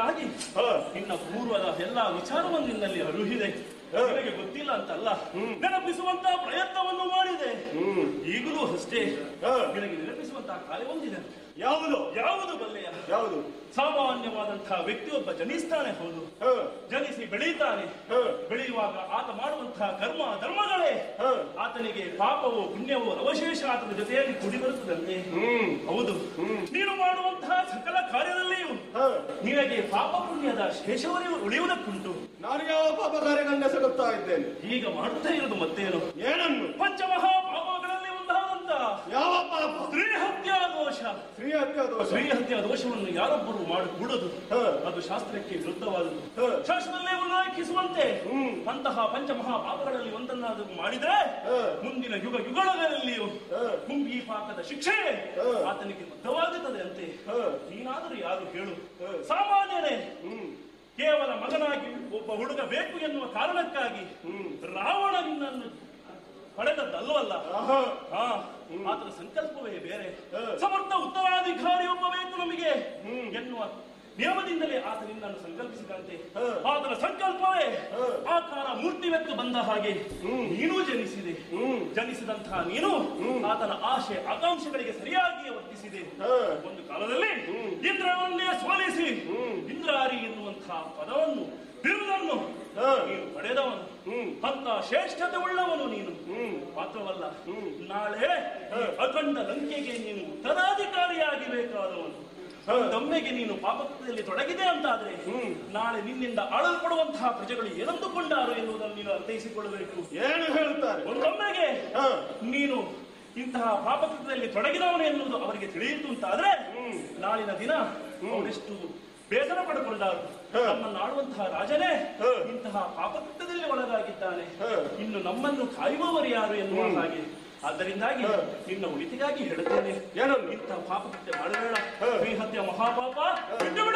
ಅದರಿಂದಾಗಿ ಹ. ನಿನ್ನ ಪೂರ್ವದ ಎಲ್ಲಾ ವಿಚಾರವನ್ನು ನಿನ್ನಲ್ಲಿ ಅರುಹಿದೆ ಹ. ನಿನಗೆ ಗೊತ್ತಿಲ್ಲ ಅಂತಲ್ಲ ನೆನಪಿಸುವಂತಹ ಪ್ರಯತ್ನವನ್ನು ಮಾಡಿದೆ ಹ್ಮ್ ಈಗಲೂ ಅಷ್ಟೇ ಹ. ನಿನಗೆ ನೆನಪಿಸುವಂತಹ ಕಾರ್ಯ ಒಂದಿದೆ ಯಾವುದು ಯಾವುದು ಬಲ್ಲೆಯ ಯಾವುದು ಸಾಮಾನ್ಯವಾದಂತಹ ವ್ಯಕ್ತಿಯೊಬ್ಬ ಜನಿಸ್ತಾನೆ ಹೌದು ಹ ಜನಿಸಿ ಬೆಳೀತಾನೆ ಹ. ಬೆಳೆಯುವಾಗ ಆತ ಮಾಡುವಂತಹ ಕರ್ಮ ಧರ್ಮಗಳೇ ಹ. ಆತನಿಗೆ ಪಾಪವೋ ಪುಣ್ಯವೋ ಅವಶೇಷ ಆತನ ಜೊತೆಯಲ್ಲಿ ಕೂಡಿ ಬರುತ್ತದಂತೆ ಹ್ಮ್ ಹೌದು ನೀನು ಮಾಡುವಂತಹ ಸಕಲ ಕಾರ್ಯದಲ್ಲಿಯೂ ಹ ನಿನಗೆ ಪಾಪ ಪುಣ್ಯದ ಶೇಷವರೇ ಉಳಿಯುವುದಕ್ಕುಂಟು ನಾನು ಯಾವ ಪಾಪ ಕಾರ್ಯಗಳನ್ನ ಸಗುತ್ತಾ ಇದ್ದೇನೆ ಈಗ ಮಾಡುತ್ತಾ ಇರುವುದು ಮತ್ತೇನು ಏನನ್ನು ಪಂಚಮಹಾ ಪಾಪಗಳಲ್ಲಿ ಒಂದಾದಂತ ಯಾವ ಪಾಪ ಸ್ತ್ರೀ ಹತ್ಯಾ ದೋಷ ಸ್ತ್ರೀ ಹತ್ಯೆ ದೋಷ ಸ್ತ್ರೀ ಹತ್ಯಾ ದೋಷವನ್ನು ಯಾರೊಬ್ಬರು ಮಾಡಕೂಡದು ಹ. ಅದು ಶಾಸ್ತ್ರಕ್ಕೆ ವಿರುದ್ಧವಾದದ್ದು ಹ. ಶಾಸ್ತ್ರದಲ್ಲೇ ಉಲ್ಲೇಖಿಸುವಂತೆ ಹ್ಮ್. ಅಂತಹ ಪಂಚಮಹಾ ಪಾಪಗಳಲ್ಲಿ ಒಂದನ್ನಾದರೂ ಮಾಡಿದ್ರೆ ಹ. ಮುಂದಿನ ಯುಗ ಯುಗಗಳಲ್ಲಿಯೂ ಹ. ಕುಂಭಿ ಪಾಕದ ಶಿಕ್ಷೆ ಹ. ಆತನಿಗೆ ಬದ್ಧವಾಗುತ್ತದೆ ಅಂತೆ ಹ. ನೀನಾದರೂ ಯಾರು ಹೇಳು ಹ. ಸಾಮಾನ್ಯನೇ ಹ್ಮ್ ಕೇವಲ ಮಗನಾಗಿ ಒಬ್ಬ ಹುಡುಗ ಬೇಕು ಎನ್ನುವ ಕಾರಣಕ್ಕಾಗಿ ಹ್ಮ್. ರಾವಣ ನಿನ್ನನ್ನು ಪಡೆದದ್ದಲ್ವಲ್ಲ ಆಹಾ ಹಾ ಆತನ ಸಂಕಲ್ಪವೇ ಬೇರೆ ಹ. ಸಮರ್ಥ ಉತ್ತರಾಧಿಕಾರಿ ಒಬ್ಬ ಬೇಕು ನಮಗೆ ಹ್ಮ್. ಎನ್ನುವ ನಿಯಮದಿಂದಲೇ ಆತ ನಿನ್ನನ್ನು ಸಂಕಲ್ಪಿಸಿದಂತೆ ಹ. ಆತನ ಸಂಕಲ್ಪವೇ ಹ. ಆಕಾರ ಮೂರ್ತಿವೆತ್ತು ಬಂದ ಹಾಗೆ ಹ್ಮ್. ನೀನು ಜನಿಸಿದೆ ಹ್ಮ್. ಜನಿಸಿದಂತಹ ನೀನು ಹ್ಮ್. ಆತನ ಆಶೆ ಆಕಾಂಕ್ಷೆಗಳಿಗೆ ಸರಿಯಾಗಿ ವರ್ತಿಸಿದೆ ಹ. ಒಂದು ಕಾಲದಲ್ಲಿ ಹ್ಮ್. ಇಂದ್ರವನ್ನೇ ಸೋಲಿಸಿ ಹ್ಮ್. ಇಂದ್ರಾರಿ ಎನ್ನುವಂತಹ ಪದವನ್ನು ಬಿರುದನ್ನು ಹ. ನೀನು ಪಡೆದವನು ಹ್ಮ್. ಅಂತ ಶ್ರೇಷ್ಠತೆ ಉಳ್ಳವನು ನೀನು ಹ್ಮ್. ಮಾತ್ರವಲ್ಲ ಹ್ಮ್. ನಾಳೆ ಈ ಅಖಂಡ ಲಂಕೆಗೆ ನೀನು ಉತ್ತರಾಧಿಕಾರಿಯಾಗಿ ಬೇಕಾದವನು ಹ. ದಮ್ಮೆಗೆ ನೀನು ಪಾಪದಲ್ಲಿ ತೊಡಗಿದೆ ಅಂತಾದ್ರೆ ಹ್ಮ್. ನಾಳೆ ನಿನ್ನಿಂದ ಆಳಲ್ಪಡುವಂತಹ ಪ್ರಜೆಗಳು ಏನಂದುಕೊಂಡಾರು ಎನ್ನುವುದನ್ನು ನೀನು ಅರ್ಥೈಸಿಕೊಳ್ಳಬೇಕು ಏನು ಹೇಳ್ತಾರೆ ಒಂದೊಮ್ಮೆಗೆ ಹ ನೀನು ಇಂತಹ ಪಾಪಕೃತ್ಯದಲ್ಲಿ ತೊಡಗಿದವನು ಎನ್ನುವುದು ಅವರಿಗೆ ತಿಳಿಯಿತು ಅಂತಾದ್ರೆ ಹ್ಮ್. ನಾಳಿನ ದಿನ ಅವರೆಷ್ಟು ಬೇಸರ ಪಡಿಕೊಂಡಾರು ಹ. ನಮ್ಮನ್ನು ಆಳುವಂತಹ ರಾಜನೇ ಹ. ಇಂತಹ ಪಾಪಕೃತ್ಯದಲ್ಲಿ ಒಳಗಾಗಿದ್ದಾನೆ ಹ. ಇನ್ನು ನಮ್ಮನ್ನು ಕಾಯುವವರು ಯಾರು ಎನ್ನುವ ಹ್ಮ್. ಹಾಗೆ ಆದ್ದರಿಂದಾಗಿ ಹ. ನಿನ್ನ ಉಳಿತಿಗಾಗಿ ಹೇಳುತ್ತೇನೆ ಏನನ್ನು ಇಂತಹ ಪಾಪಕೃತ್ಯ ಮಾಡಬೇಡ ಹ. ಸ್ತ್ರೀ ಹತ್ಯೆ ಮಹಾಪಾಪ ಬಿಟ್ಟು ಬಿಡು